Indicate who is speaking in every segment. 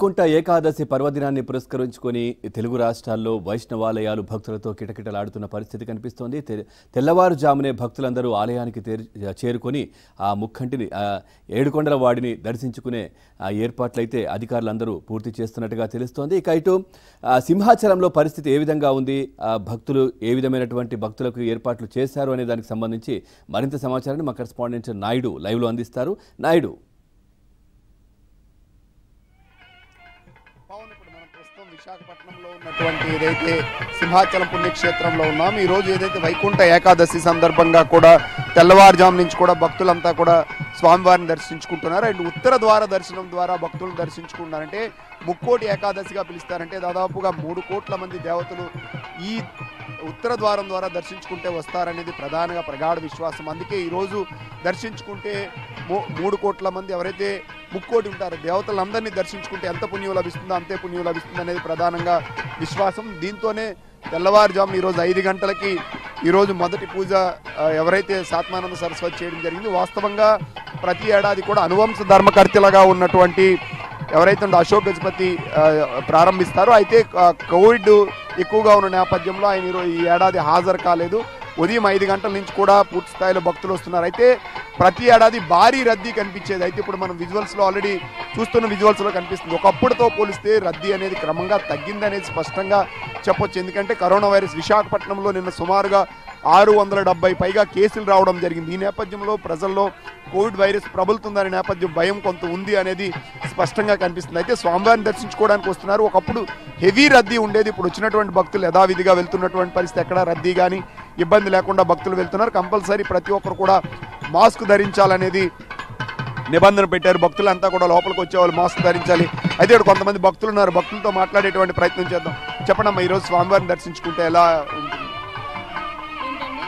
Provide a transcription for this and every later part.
Speaker 1: వైకుంఠ ఏకాదశి పర్వదినాన్ని పురస్కరించుకొని తెలుగు రాష్ట్రాల్లో వైష్ణవాలయాలు భక్తులతో కిటకిటలాడుతున్న పరిస్థితి కనిపిస్తోంది తె- తెల్లవారుజామునే భక్తులందరూ ఆలయానికి తేరు- చేరుకొని ఆ ముక్కంటిని ఆ ఏడుకొండల వాడిని దర్శించుకునే ఆ ఏర్పాట్లయితే అధికారులందరూ పూర్తి చేస్తున్నట్టుగా తెలుస్తోంది ఇక ఇటు ఆ, సింహాచలంలో పరిస్థితి ఏ విధంగా ఉంది ఆ, భక్తులు ఏ విధమైనటువంటి భక్తులకు ఏర్పాట్లు చేశారు అనే దానికి సంబంధించి మరింత సమాచారాన్ని మా కరెస్పాండెంట్ నాయుడు లైవ్లో అందిస్తారు నాయుడు
Speaker 2: పవన్ ఇప్పుడు మనం ప్రస్తుతం విశాఖపట్నంలో ఉన్నటువంటి ఏదైతే సింహాచలం పుణ్యక్షేత్రంలో ఉన్నాం ఈ రోజు ఏదైతే వైకుంఠ ఏకాదశి సందర్భంగా కూడా తెల్లవారుజాము నుంచి కూడా భక్తులంతా కూడా స్వామివారిని దర్శించుకుంటున్నారు అండ్ ఉత్తర ద్వార దర్శనం ద్వారా భక్తులను దర్శించుకుంటున్నారంటే ముక్కోటి ఏకాదశిగా పిలుస్తారంటే దాదాపుగా మూడు కోట్ల మంది దేవతలు ఈ ఉత్తర ద్వారం ద్వారా దర్శించుకుంటే వస్తారనేది ప్రధానంగా ప్రగాఢ విశ్వాసం అందుకే ఈరోజు దర్శించుకుంటే మూ- మూడు కోట్ల మంది ఎవరైతే ముక్కోటి ఉంటారు దేవతలందరినీ దర్శించుకుంటే ఎంత పుణ్యం లభిస్తుందో అంతే పుణ్యం లభిస్తుంది అనేది ప్రధానంగా విశ్వాసం దీంతోనే తెల్లవారుజాము ఈరోజు ఐదు గంటలకి ఈరోజు మొదటి పూజ ఆ, ఎవరైతే సాత్మానంద సరస్వతి చేయడం జరిగింది వాస్తవంగా ప్రతి ఏడాది కూడా అనువంశ ధర్మకర్తలుగా ఉన్నటువంటి ఎవరైతే ఉందో అశోక్ గజపతి ఆ, ప్రారంభిస్తారో అయితే ఆ, కోవిడ్ ఎక్కువగా ఉన్న నేపథ్యంలో ఆయన ఈరో- ఈ ఏడాది హాజరు కాలేదు ఉదయం ఐదు గంటల నుంచి కూడా పూర్తి స్థాయిలో భక్తులు వస్తున్నారు అయితే ప్రతి ఏడాది భారీ రద్దీ కనిపించేది అయితే ఇప్పుడు మనం విజువల్స్లో ఆల్రెడీ చూస్తున్న విజువల్స్లో కనిపిస్తుంది ఒకప్పుడుతో పోలిస్తే రద్దీ అనేది క్రమంగా తగ్గింది అనేది స్పష్టంగా చెప్పొచ్చు ఎందుకంటే కరోనా వైరస్ విశాఖపట్నంలో నిన్న సుమారుగా ఆరు వందల డెబ్బై పైగా కేసులు రావడం జరిగింది ఈ నేపథ్యంలో ప్రజల్లో కోవిడ్ వైరస్ ప్రబలుతుందనే నేపథ్యం భయం కొంత ఉంది అనేది స్పష్టంగా కనిపిస్తుంది అయితే స్వామివారిని దర్శించుకోవడానికి వస్తున్నారు ఒకప్పుడు హెవీ రద్దీ ఉండేది ఇప్పుడు వచ్చినటువంటి భక్తులు యథావిధిగా వెళ్తున్నటువంటి పరిస్థితి ఎక్కడ రద్దీ కానీ ఇబ్బంది లేకుండా భక్తులు వెళ్తున్నారు కంపల్సరీ ప్రతి ఒక్కరు కూడా మాస్క్ ధరించాలనేది నిబంధన పెట్టారు భక్తులంతా కూడా లోపలికి వచ్చే వాళ్ళు మాస్క్ ధరించాలి అయితే ఇక్కడ కొంతమంది భక్తులు ఉన్నారు భక్తులతో మాట్లాడేటువంటి ప్రయత్నం చేద్దాం చెప్పండి అమ్మా ఈరోజు స్వామివారిని దర్శించుకుంటే ఎలా ఉంటుంది
Speaker 3: ఏంటండి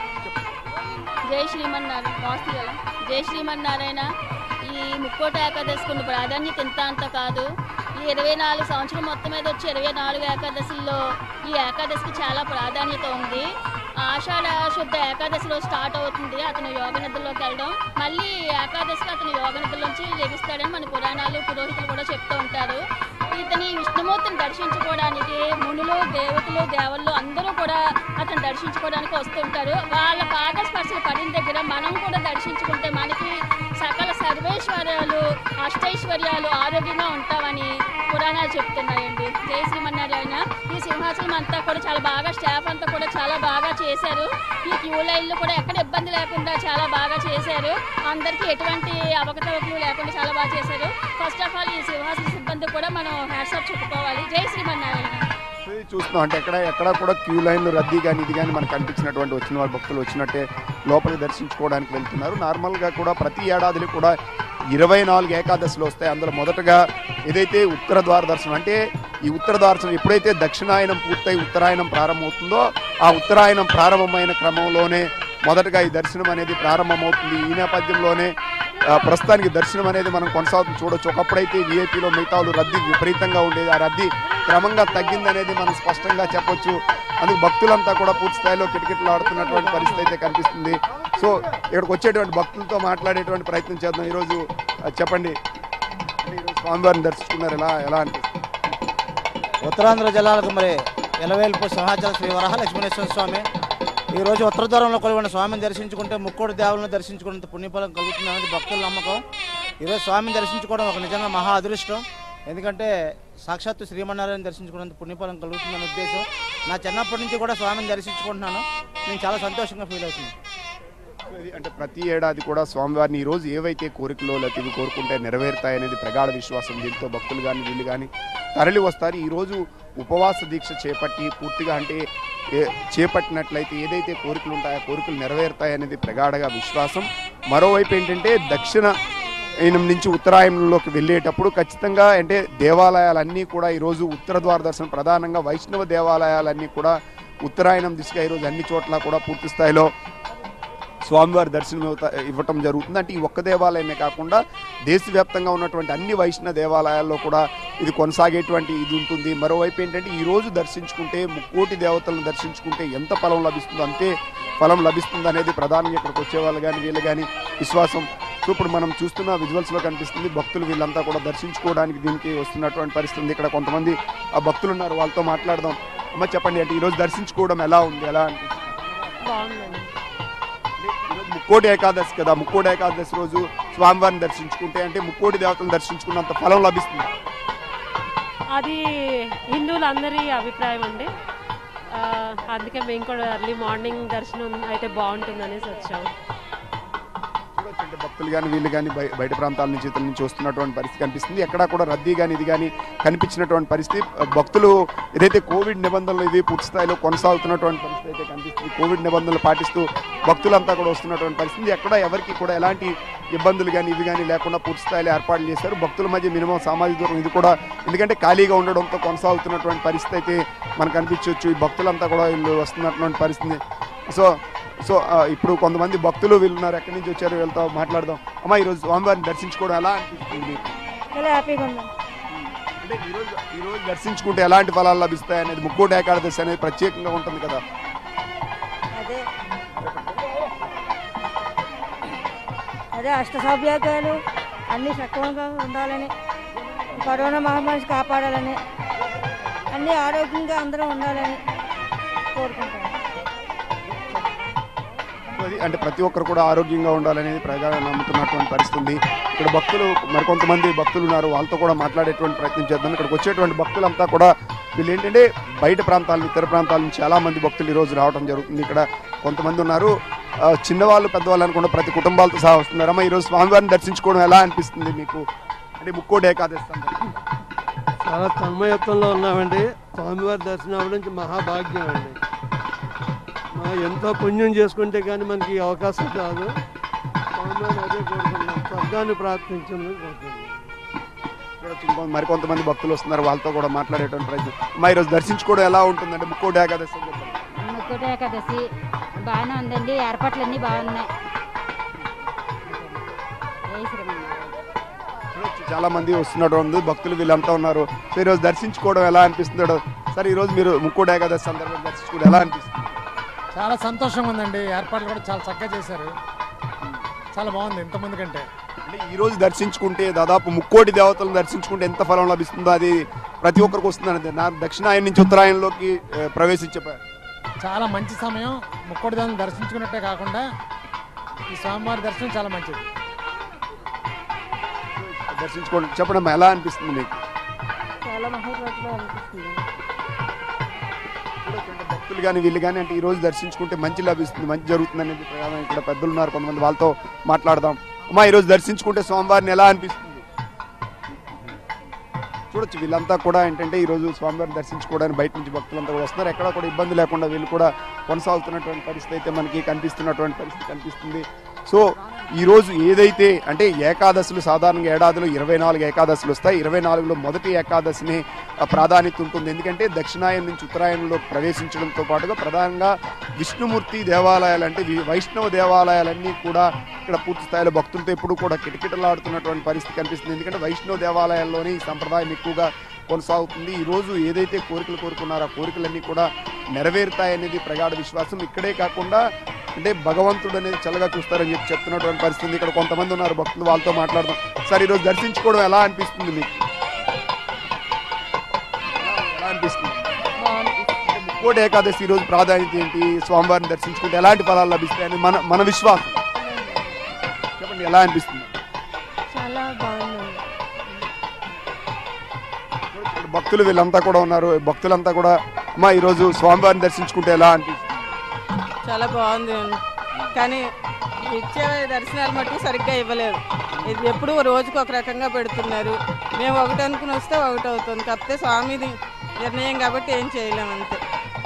Speaker 3: జై శ్రీమన్నారాయణ వాస్తు కదా జై శ్రీమన్నారాయణ ఈ ముక్కోటి ఏకాదశికి ఉన్న ప్రాధాన్యత ఇంత అంత కాదు ఈ ఇరవై నాలుగు సంవత్సరం మొత్తం మీద వచ్చి ఇరవై నాలుగు ఏకాదశుల్లో ఈ ఏకాదశికి చాలా ప్రాధాన్యత ఉంది ఆషాఢ శుద్ధ ఏకాదశిలో స్టార్ట్ అవుతుంది అతను యోగ నిద్రలోకి వెళ్ళడం మళ్ళీ ఈ ఏకాదశికి అతను యోగ నిద్రలోంచి లభిస్తాడని మన పురాణాలు పురోహితులు కూడా చెప్తూ ఉంటారు ఇతని విష్ణుమూర్తిని దర్శించుకోవడానికి మునులు దేవతలు దేవళ్ళు అందరూ కూడా అతను దర్శించుకోవడానికి వస్తుంటారు వాళ్ళ పాద స్పర్శలు పడిన దగ్గర మనం కూడా దర్శించుకుంటే మనకి సకల సర్వేశ్వర్యాలు అష్టైశ్వర్యాలు ఆరోగ్యంగా ఉంటామని పురాణాలు చెప్తున్నాయండి జై శ్రీమన్నారాయణ ఈ సింహాచలం అంతా కూడా చాలా బాగా స్టాఫ్ అంతా కూడా చాలా బాగా చేశారు ఈ క్యూ లైన్లు కూడా ఎక్కడ ఇబ్బంది లేకుండా చాలా బాగా చేశారు అందరికీ ఎటువంటి అవకతవకలు లేకుండా చాలా బాగా చేశారు ఫస్ట్ ఆఫ్ ఆల్ ఈ సింహాసన సిబ్బంది కూడా మనం హ్యాట్సాప్ చెప్పుకోవాలి జై శ్రీమన్నారాయణ
Speaker 2: ఇది చూస్తున్నాం అంటే ఎక్కడ ఎక్కడ కూడా క్యూ లైన్లు రద్దీ కానీ ఇది కానీ మనకు కనిపించినటువంటి వచ్చిన వాళ్ళ భక్తులు వచ్చినట్టే లోపలికి దర్శించుకోవడానికి వెళ్తున్నారు నార్మల్గా కూడా ప్రతి ఏడాదిలో కూడా ఇరవై నాలుగు ఏకాదశులు వస్తాయి అందులో మొదటగా ఏదైతే ఉత్తర ద్వార దర్శనం అంటే ఈ ఉత్తర దర్శనం ఎప్పుడైతే దక్షిణాయనం పూర్తయి ఉత్తరాయణం ప్రారంభమవుతుందో ఆ ఉత్తరాయణం ప్రారంభమైన క్రమంలోనే మొదటగా ఈ దర్శనం అనేది ప్రారంభమవుతుంది ఈ నేపథ్యంలోనే ఆ, ప్రస్తుతానికి దర్శనం అనేది మనం కొనసాగుతూ చూడొచ్చు ఒకప్పుడైతే విఐపీలో మిగతా వాళ్ళు రద్దీ విపరీతంగా ఉండేది ఆ రద్దీ క్రమంగా తగ్గిందనేది మనం స్పష్టంగా చెప్పొచ్చు అందుకు భక్తులంతా కూడా పూర్తి స్థాయిలో కిటకిటలు ఆడుతున్నటువంటి పరిస్థితి అయితే కనిపిస్తుంది సో ఇక్కడికి వచ్చేటువంటి భక్తులతో మాట్లాడేటువంటి ప్రయత్నం చేద్దాం ఈరోజు ఆ, చెప్పండి అంటే ఈరోజు స్వామివారిని దర్శించుకున్నారు ఎలా ఎలా అనిపిస్తుంది
Speaker 4: ఉత్తరాంధ్ర జిల్లాలకు మరి ఎలవేల్పు సింహాచల శ్రీ వరహ లక్ష్మణేశ్వర స్వామి ఈ రోజు ఉత్తర దూరంలో కొలువైన స్వామిని దర్శించుకుంటే ముక్కోటి దేవులను దర్శించుకున్నంత పుణ్యఫలం కలుగుతుంది అనేది భక్తుల నమ్మకం ఈరోజు స్వామిని దర్శించుకోవడం ఒక నిజంగా మహా అదృష్టం ఎందుకంటే సాక్షాత్తు శ్రీమన్నారాయణ దర్శించుకున్నంత పుణ్యఫలం కలుగుతుందనే ఉద్దేశం నా చిన్నప్పటి నుంచి కూడా స్వామిని దర్శించుకుంటున్నాను నేను చాలా సంతోషంగా ఫీల్ అవుతున్నాను
Speaker 2: ఇది అంటే ప్రతి ఏడాది కూడా స్వామివారిని ఈ రోజు ఏవైతే కోరికలు లేకపోతే ఇవి కోరుకుంటే నెరవేరుతాయనేది ప్రగాఢ విశ్వాసం దీంతో భక్తులు కానీ వీళ్ళు కానీ తరలి వస్తారు ఈ రోజు ఉపవాస దీక్ష చేపట్టి పూర్తిగా అంటే ఏ- చేపట్టినట్లయితే ఏదైతే కోరికలు ఉంటాయో ఆ కోరికలు నెరవేరుతాయనేది ప్రగాఢగా విశ్వాసం మరోవైపు ఏంటంటే దక్షిణ అయినం నుంచి ఉత్తరాయణంలోకి వెళ్ళేటప్పుడు ఖచ్చితంగా అంటే దేవాలయాలన్నీ కూడా ఈరోజు ఉత్తర ద్వార దర్శనం ప్రధానంగా వైష్ణవ దేవాలయాలన్నీ కూడా ఉత్తరాయణం దిశగా ఈరోజు అన్ని చోట్ల కూడా పూర్తి స్థాయిలో స్వామివారి దర్శనం ఇవ్వట- ఇవ్వటం జరుగుతుంది అంటే ఈ ఒక్క దేవాలయమే కాకుండా దేశవ్యాప్తంగా ఉన్నటువంటి అన్ని వైష్ణవ దేవాలయాల్లో కూడా ఇది కొనసాగేటువంటి ఇది ఉంటుంది మరోవైపు ఏంటంటే ఈ రోజు దర్శించుకుంటే ముక్కోటి దేవతలను దర్శించుకుంటే ఎంత ఫలం లభిస్తుందో అంతే ఫలం లభిస్తుంది అనేది ప్రధానంగా ఇక్కడికి వచ్చే వాళ్ళు కానీ వీళ్ళు కానీ విశ్వాసం సో ఇప్పుడు మనం చూస్తున్న విజువల్స్ లో కనిపిస్తుంది భక్తులు వీళ్ళంతా కూడా దర్శించుకోవడానికి దీనికి వస్తున్నటువంటి పరిస్థితి ఉంది ఇక్కడ కొంతమంది ఆ భక్తులు ఉన్నారు వాళ్ళతో మాట్లాడదాం అమ్మ చెప్పండి అంటే ఈరోజు దర్శించుకోవడం ఎలా ఉంది ఎలా అనిపిస్తుంది
Speaker 5: బాగుందండి
Speaker 2: ఈరోజు ముక్కోటి ఏకాదశి కదా ముక్కోటి ఏకాదశి రోజు స్వామివారిని దర్శించుకుంటే అంటే ముక్కోటి దేవతలను దర్శించుకున్నంత ఫలం లభిస్తుంది
Speaker 5: అది హిందువులందరి అభిప్రాయం అండి ఆ, అందుకే మేము కూడా ఎర్లీ మార్నింగ్ దర్శనం అయితే బాగుంటుంది అనేసి వచ్చాము
Speaker 2: చూడొచ్చు అంటే భక్తులు కానీ వీళ్ళు కానీ బయట ప్రాంతాల నుంచి ఇతర నుంచి వస్తున్నటువంటి పరిస్థితి కనిపిస్తుంది ఎక్కడా కూడా రద్దీ కానీ ఇది కానీ కనిపించినటువంటి పరిస్థితి భక్తులు ఏదైతే కోవిడ్ నిబంధనలు ఇవి పూర్తి స్థాయిలో కొనసాగుతున్నటువంటి పరిస్థితి అయితే కనిపిస్తుంది కోవిడ్ నిబంధనలు పాటిస్తూ భక్తులంతా కూడా వస్తున్నటువంటి పరిస్థితి ఎక్కడ ఎవరికి కూడా ఎలాంటి ఇబ్బందులు కానీ ఇవి కానీ లేకుండా పూర్తి స్థాయిలో ఏర్పాట్లు చేశారు భక్తుల మధ్య మినిమం సామాజిక దూరం ఇది కూడా ఎందుకంటే ఖాళీగా ఉండడంతో కొనసాగుతున్నటువంటి పరిస్థితి అయితే మనకు కనిపించవచ్చు ఈ భక్తులంతా కూడా వీళ్ళు వస్తున్నటువంటి పరిస్థితి సో సో ఆ, ఇప్పుడు కొంతమంది భక్తులు వీళ్ళు ఉన్నారు ఎక్కడి నుంచి వచ్చారు వీళ్ళతో మాట్లాడదాం అమ్మా ఈరోజు స్వామివారిని దర్శించుకోవడం ఎలా అనిపిస్తుంది మీకు
Speaker 6: చాలా హ్యాపీగా ఉందండి
Speaker 2: అంటే ఈరోజు ఈరోజు దర్శించుకుంటే ఎలాంటి ఫలాలు లభిస్తాయి అనేది ముక్కోటి ఏకాదశి అనేది ప్రత్యేకంగా ఉంటుంది కదా
Speaker 6: అదే అదే అష్టసౌభ్యాగాలు అన్నీ సక్రమంగా ఉండాలని కరోనా మహమ్మారి కాపాడాలని అన్నీ ఆరోగ్యంగా అందరం ఉండాలని కోరుకుంటాను
Speaker 2: అది అంటే ప్రతి ఒక్కరు కూడా ఆరోగ్యంగా ఉండాలనేది ప్రజలు నమ్ముతున్నటువంటి పరిస్థితి ఉంది ఇక్కడ భక్తులు మరికొంతమంది భక్తులు ఉన్నారు వాళ్ళతో కూడా మాట్లాడేటువంటి ప్రయత్నం చేద్దాం ఇక్కడికి వచ్చేటువంటి భక్తులంతా కూడా వీళ్ళు ఏంటంటే బయట ప్రాంతాల నుంచి, ఇతర ప్రాంతాల నుంచి చాలా మంది భక్తులు ఈరోజు రావడం జరుగుతుంది ఇక్కడ కొంతమంది ఉన్నారు ఆ, చిన్నవాళ్ళు పెద్దవాళ్ళు అనుకుంటే ప్రతి కుటుంబాలతో సహా వస్తున్నారు అమ్మ ఈరోజు స్వామివారిని దర్శించుకోవడం ఎలా అనిపిస్తుంది మీకు అంటే ముక్కోటి ఏకాదశి సందర్భంగా.
Speaker 7: చాలా తన్మయత్వంలో ఉన్నామండి స్వామివారి దర్శనం అవ్వడం నుంచి మహాభాగ్యం అండి మా ఎంతో పుణ్యం చేసుకుంటే కానీ మనకి ఈ అవకాశం కాదు స్వామివారిని అదే కోరుకున్నాం స్వర్గాన్ని ప్రార్థించమని కోరుకున్నాం
Speaker 2: చూడొచ్చు ఇంకో మరికొంతమంది భక్తులు వస్తున్నారు వాళ్ళతో కూడా మాట్లాడేటువంటి ప్రయత్నం అమ్మ ఈరోజు దర్శించుకోవడం ఎలా ఉంటుందంటే ముక్కోటి ఏకాదశి సందర్భంగా.
Speaker 8: ముక్కోటి ఏకాదశి బాగానే ఉందండి ఏర్పాట్లన్నీ బాగున్నాయి జై శ్రీమన్నారాయణ
Speaker 2: చూడొచ్చు చాలా మంది వస్తున్నటువంటి భక్తులు వీళ్ళంతా ఉన్నారు సో ఈరోజు దర్శించుకోవడం ఎలా అనిపిస్తుందో సార్ ఈరోజు మీరు ముక్కోటి ఏకాదశి సందర్భంగా దర్శించుకోవడం ఎలా అనిపిస్తుంది
Speaker 9: చాలా సంతోషంగా ఉందండి ఏర్పాట్లు కూడా చాలా చక్కగా చేశారు చాలా బాగుంది ఇంతకుముందు కంటే
Speaker 2: అంటే ఈ రోజు దర్శించుకుంటే దాదాపు ముక్కోటి దేవతలను దర్శించుకుంటే ఎంత ఫలం లభిస్తుందో అది ప్రతి ఒక్కరికి వస్తుందండి నా దక్షిణాయన నుంచి ఉత్తరాయణలోకి ఆ, ప్రవేశించే ప-
Speaker 9: చాలా మంచి సమయం ముక్కోటి దాన్ని దర్శించుకున్నట్టే కాకుండా ఈ స్వామివారి దర్శనం చాలా మంచిది
Speaker 2: దర్శించుకోవడం చెప్పడం ఎలా అనిపిస్తుంది మీకు
Speaker 6: చాలా మహోత్సవంగా అనిపిస్తుంది
Speaker 2: చూడొచ్చు అంటే భక్తులు కానీ వీళ్ళు కానీ అంటే ఈ రోజు దర్శించుకుంటే మంచి లభిస్తుంది మంచి జరుగుతుంది అనేది ప్రకారం ఇక్కడ పెద్దలు ఉన్నారు కొంతమంది వాళ్ళతో మాట్లాడదాం అమ్మా ఈరోజు దర్శించుకుంటే స్వామివారిని ఎలా అనిపిస్తుంది చూడొచ్చు వీళ్ళంతా కూడా ఏంటంటే ఈ రోజు స్వామివారిని దర్శించుకోవడానికి బయట నుంచి భక్తులంతా కూడా వస్తున్నారు ఎక్కడ కూడా ఇబ్బంది లేకుండా వీళ్ళు కూడా కొనసాగుతున్నటువంటి పరిస్థితి అయితే మనకి కనిపిస్తున్నటువంటి పరిస్థితి కనిపిస్తుంది సో ఈ రోజు ఏదైతే అంటే ఏకాదశులు సాధారణంగా ఏడాదిలో ఇరవై నాలుగు ఏకాదశులు వస్తాయి ఇరవై నాలుగులో మొదటి ఏకాదశిని ఆ, ప్రాధాన్యత ఉంటుంది ఎందుకంటే దక్షిణాయనం నుంచి ఉత్తరాయణంలో ప్రవేశించడంతో పాటుగా ప్రధానంగా విష్ణుమూర్తి దేవాలయాలు అంటే వి- వైష్ణవ దేవాలయాలన్నీ కూడా ఇక్కడ పూర్తి స్థాయిలో భక్తులతో ఎప్పుడు కూడా కిటకిటలాడుతున్నటువంటి పరిస్థితి కనిపిస్తుంది ఎందుకంటే వైష్ణవ దేవాలయాల్లోనే ఈ సంప్రదాయం ఎక్కువగా కొనసాగుతుంది ఈ రోజు ఏదైతే కోరికలు కోరుకున్నారో ఆ కోరికలన్నీ కూడా నెరవేరుతాయనేది ప్రగాఢ విశ్వాసం ఇక్కడే కాకుండా అంటే భగవంతుడు అనేది చల్లగా చూస్తారని చెప్పి చెప్తున్నటువంటి పరిస్థితి ఉంది. ఇక్కడ కొంతమంది ఉన్నారు భక్తులు వాళ్ళతో మాట్లాడదాం సార్ ఈరోజు దర్శించుకోవడం ఎలా అనిపిస్తుంది మీకు ఎలా- ఎలా అనిపిస్తుంది అంటే ముక్కోటి ఏకాదశి ఈ రోజు ప్రాధాన్యత ఏంటి స్వామివారిని దర్శించుకుంటే ఎలాంటి ఫలాలు లభిస్తాయని మన మన విశ్వాసం చెప్పండి ఎలా అనిపిస్తుంది
Speaker 6: చాలా బాగుందండి
Speaker 2: ఇక్కడ భక్తులు వీళ్ళంతా కూడా ఉన్నారు భక్తులంతా కూడా అమ్మా ఈరోజు స్వామివారిని దర్శించుకుంటే ఎలా అనిపిస్తుంది
Speaker 10: చాలా బాగుంది అండి. కానీ ఇచ్చే దర్శనాలు మటుకు సరిగ్గా ఇవ్వలేదు ఇది ఎప్పుడు రోజుకు ఒక రకంగా పెడుతున్నారు మేము ఒకటి అనుకుని వస్తే ఒకటి అవుతుంది కాకపోతే స్వామిది నిర్ణయం కాబట్టి ఏం చేయలేము అంతే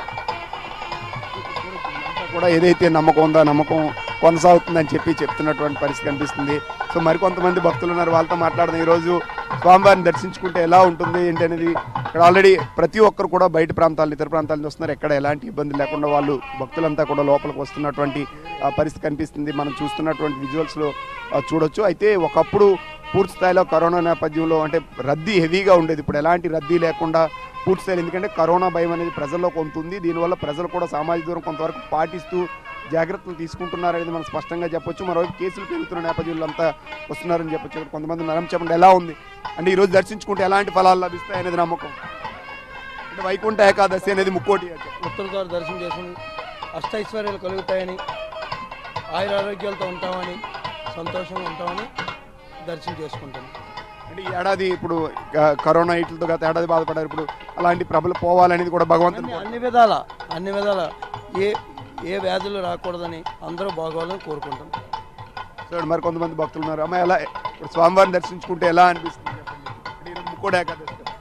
Speaker 2: అంతా కూడా ఏదైతే నమ్మకం ఉందో ఆ నమ్మకం కొనసాగుతుందని చెప్పి చెప్తున్నటువంటి పరిస్థితి కనిపిస్తుంది సో మరికొంతమంది భక్తులు ఉన్నారు వాళ్ళతో మాట్లాడదాం ఈరోజు స్వామివారిని దర్శించుకుంటే ఎలా ఉంటుంది ఏంటి అనేది ఇక్కడ ఆల్రెడీ ప్రతి ఒక్కరు కూడా బయట ప్రాంతాలు ఇతర ప్రాంతాల నుంచి వస్తున్నారు ఎక్కడ ఎలాంటి ఇబ్బంది లేకుండా వాళ్ళు భక్తులంతా కూడా లోపలికి వస్తున్నటువంటి ఆ, పరిస్థితి కనిపిస్తుంది మనం చూస్తున్నటువంటి విజువల్స్లో చూడొచ్చు అయితే ఒకప్పుడు పూర్తి స్థాయిలో కరోనా నేపథ్యంలో అంటే రద్దీ హెవీగా ఉండేది ఇప్పుడు ఎలాంటి రద్దీ లేకుండా పూర్తి స్థాయిలో ఎందుకంటే కరోనా భయం అనేది ప్రజల్లో కొంత ఉంది దీనివల్ల ప్రజలు కూడా సామాజిక దూరం కొంతవరకు పాటిస్తూ జాగ్రత్తలు తీసుకుంటున్నారనేది మనం స్పష్టంగా చెప్పొచ్చు మరోవైపు కేసులు పెరుగుతున్న నేపథ్యంలో అంతా వస్తున్నారని చెప్పొచ్చు ఇక్కడ కొంతమంది నరం చెప్పండి ఎలా ఉంది అంటే ఈరోజు దర్శించుకుంటే ఎలాంటి ఫలాలు లభిస్తాయి అనేది నమ్మకం అంటే వైకుంఠ ఏకాదశి అనేది ముక్కోటి
Speaker 11: ఉత్తర ద్వారా దర్శనం చేసుకుని అష్టైశ్వర్యాలు కలుగుతాయని ఆయుర ఆరోగ్యాలతో ఉంటామని సంతోషంగా ఉంటామని దర్శనం చేసుకుంటాం
Speaker 2: అంటే ఈ ఏడాది ఇప్పుడు క- కరోనా ఇట్లతో గత ఏడాది బాధపడ్డారు ఇప్పుడు అలాంటి ప్రభలు పోవాలనేది కూడా భగవంతుని
Speaker 11: అన్ని- అన్ని విధాల అన్ని విధాల ఏ ఏ వ్యాధులు రాకూడదని అందరూ బాగోవాలని కోరుకుంటాం
Speaker 2: చూడండి మరి కొంతమంది భక్తులు ఉన్నారు అమ్మ ఎలా ఇప్పుడు స్వామివారిని దర్శించుకుంటే ఎలా అనిపిస్తుంది చెప్పండి. అంటే ఈరోజు ముక్కోటి ఏకాదశి కదా.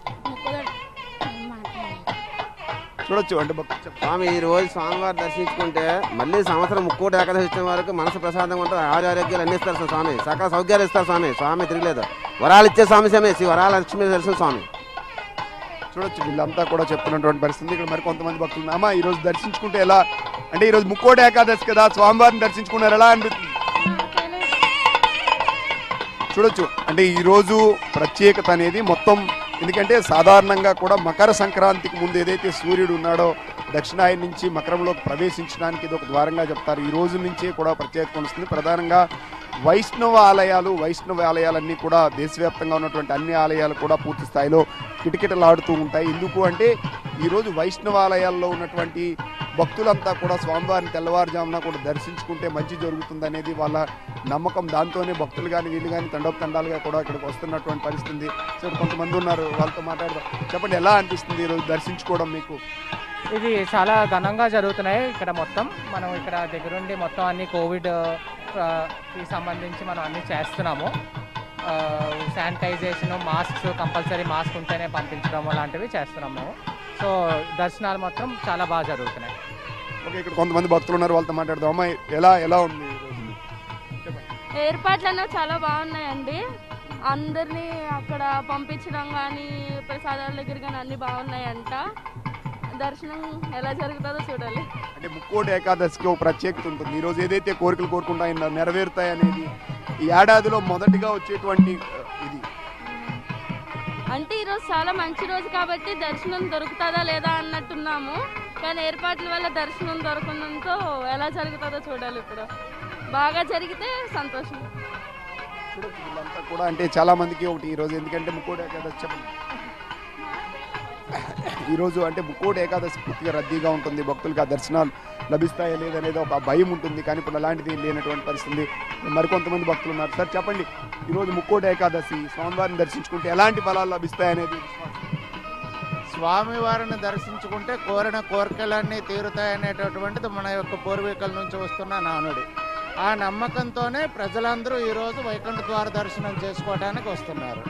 Speaker 2: చూడొచ్చు అంటే భక్తులు చెప్పండి.
Speaker 12: స్వామి ఈ రోజు స్వామివారు దర్శించుకుంటే మళ్ళీ సంవత్సరం ముక్కోటి ఏకాదశి వచ్చిన వరకు మనసు ప్రసాదంగా ఉంటుంది ఆరు ఆరోగ్యాలు అన్ని ఇస్తారు స్వామి సకల సౌఖ్యాలు ఇస్తారు స్వామి స్వామి తిరగలేదు వరాలు ఇచ్చే స్వామి స్వామి శ్రీ వరాల లక్ష్మీ దర్శనం స్వామి
Speaker 2: చూడొచ్చు వీళ్ళంతా కూడా చెప్తున్నటువంటి పరిస్థితి ఇక్కడ మరి కొంతమంది భక్తులు ఉన్నారు. అమ్మ ఈ రోజు దర్శించుకుంటే ఎలా అంటే ఈ రోజు ముక్కోటి ఏకాదశి కదా స్వామివారిని దర్శించుకున్నారు ఎలా అనిపిస్తుంది చూడొచ్చు అంటే ఈ రోజు ప్రత్యేకత అనేది మొత్తం ఎందుకంటే సాధారణంగా కూడా మకర సంక్రాంతికి ముందు ఏదైతే సూర్యుడు ఉన్నాడో దక్షిణాయన నుంచి మకరంలోకి ప్రవేశించడానికి ఇది ఒక ద్వారంగా చెప్తారు ఈ రోజు నుంచే కూడా ప్రత్యేకత వస్తుంది ప్రధానంగా వైష్ణవ ఆలయాలు వైష్ణవ ఆలయాలన్నీ కూడా దేశవ్యాప్తంగా ఉన్నటువంటి అన్ని ఆలయాలు కూడా పూర్తి స్థాయిలో కిటకిటలాడుతూ ఉంటాయి ఎందుకు అంటే ఈరోజు వైష్ణవ ఆలయాల్లో ఉన్నటువంటి భక్తులంతా కూడా స్వామివారిని తెల్లవారుజామున కూడా దర్శించుకుంటే మంచి జరుగుతుంది అనేది వాళ్ళ నమ్మకం దాంతోనే భక్తులు కానీ వీళ్ళు కానీ తండోపు తండాలుగా కూడా ఇక్కడికి వస్తున్నటువంటి పరిస్థితి ఉంది సో ఇక్కడ కొంతమంది ఉన్నారు వాళ్ళతో మాట్లాడదాం చెప్పండి ఎలా అనిపిస్తుంది ఈరోజు దర్శించుకోవడం మీకు
Speaker 13: ఇది చాలా ఘనంగా జరుగుతున్నాయి ఇక్కడ మొత్తం మనం ఇక్కడ దగ్గరుండి మొత్తం అన్ని కోవిడ్ ఆ, కి సంబంధించి మనం అన్ని చేస్తున్నాము శానిటైజేషన్ మాస్క్స్ కంపల్సరీ మాస్క్ ఉంటేనే పంపించడం లాంటివి చేస్తున్నాం మేము సో దర్శనాలు మాత్రం చాలా బాగా జరుగుతున్నాయి
Speaker 2: ఓకే ఇక్కడ కొంతమంది భక్తులు ఉన్నారు వాళ్ళతో మాట్లాడదాం అమ్మాయి ఎలా ఎలా ఉంది ఈరోజు
Speaker 14: ఏర్పాట్లన్నా చాలా బాగున్నాయండి అందరినీ అక్కడ పంపించడం కానీ ప్రసాదాల దగ్గర కానీ అన్నీ బాగున్నాయంట దర్శనం ఎలా జరుగుతుందో చూడాలి
Speaker 2: అంటే ముక్కోటి ఏకాదశికి ఒక ప్రత్యేకత ఉంటుంది ఈ రోజు ఏదైతే కోరికలు కోరుకుంటాయి నెరవేరుతాయి అనేది ఈ ఏడాదిలో మొదటిగా వచ్చేటువంటి ఆ, ఇది
Speaker 14: అంటే ఈరోజు చాలా మంచి రోజు కాబట్టి దర్శనం దొరుకుతుందా లేదా అన్నట్టున్నాము కానీ ఏర్పాట్ల వల్ల దర్శనం దొరకడంతో ఎలా జరుగుతుందో చూడాలి ఇప్పుడు బాగా జరిగితే సంతోషం
Speaker 2: చూడొచ్చు వీళ్ళంతా కూడా అంటే చాలా మందికి ఒకటి ఈ రోజు ఎందుకంటే ముక్కోటి ఏకాదశి చెప్పండి ఈ రోజు అంటే ముక్కోటి ఏకాదశి పూర్తిగా రద్దీగా ఉంటుంది భక్తులకు ఆ దర్శనాలు లభిస్తాయా లేదనేది ఒక భయం ఉంటుంది కానీ ఇప్పుడు అలాంటిది లేనటువంటి పరిస్థితి మరికొంతమంది భక్తులు ఉన్నారు సార్ చెప్పండి ఈరోజు ముక్కోటి ఏకాదశి స్వామివారిని దర్శించుకుంటే ఎలాంటి ఫలాలు లభిస్తాయనేది
Speaker 9: స్వామివారిని దర్శించుకుంటే కోరిన కోరికలన్నీ తీరుతాయనేటటువంటిది మన యొక్క పూర్వీకుల నుంచి వస్తున్న నానుడి ఆ నమ్మకంతోనే ప్రజలందరూ ఈరోజు వైకుంఠ ద్వార దర్శనం చేసుకోవడానికి వస్తున్నారు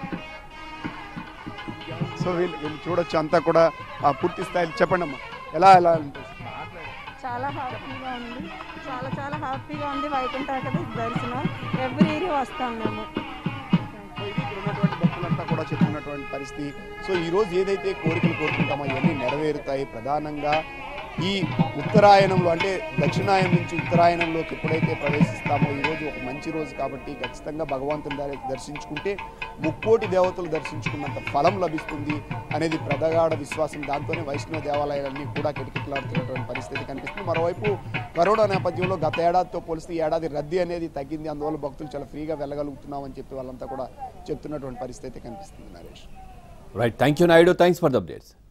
Speaker 2: సో వీళ్ళు వీళ్ళు చూడొచ్చు అంతా కూడా ఆ పూర్తి స్థాయిలో చెప్పండి అమ్మా ఎలా ఎలా అనిపిస్తుంది?
Speaker 6: చాలా హ్యాపీగా ఉంది చాలా చాలా హ్యాపీగా ఉంది వైకుంఠ ఏకాదశి దర్శనం ఎవ్రీ ఇయర్ వస్తాం మేము
Speaker 2: సో ఇది ఇక్కడ ఉన్నటువంటి భక్తులంతా కూడా చెప్తున్నటువంటి పరిస్థితి సో ఈ రోజు ఏదైతే కోరికలు కోరుకుంటామో అవన్నీ నెరవేరుతాయి ప్రధానంగా ఈ ఉత్తరాయణంలో అంటే దక్షిణాయనం నుంచి ఉత్తరాయణంలోకి ఎప్పుడైతే ప్రవేశిస్తామో ఈ రోజు ఒక మంచి రోజు కాబట్టి ఖచ్చితంగా భగవంతుని ద- దర్శించుకుంటే ముక్కోటి దేవతలు దర్శించుకున్నంత ఫలం లభిస్తుంది అనేది ప్రగాఢ విశ్వాసం దాంతోనే వైష్ణవ దేవాలయాలన్నీ కూడా కిటకిటలాడుతున్నటువంటి పరిస్థితి కనిపిస్తుంది మరోవైపు కరోనా నేపథ్యంలో గత ఏడాదితో పోలిస్తే ఈ ఏడాది రద్దీ అనేది తగ్గింది అందువల్ల భక్తులు చాలా ఫ్రీగా వెళ్ళగలుగుతున్నామని చెప్పి వాళ్ళంతా కూడా చెప్తున్నటువంటి పరిస్థితి కనిపిస్తుంది Naresh
Speaker 1: right thank you Naidu thanks for the updates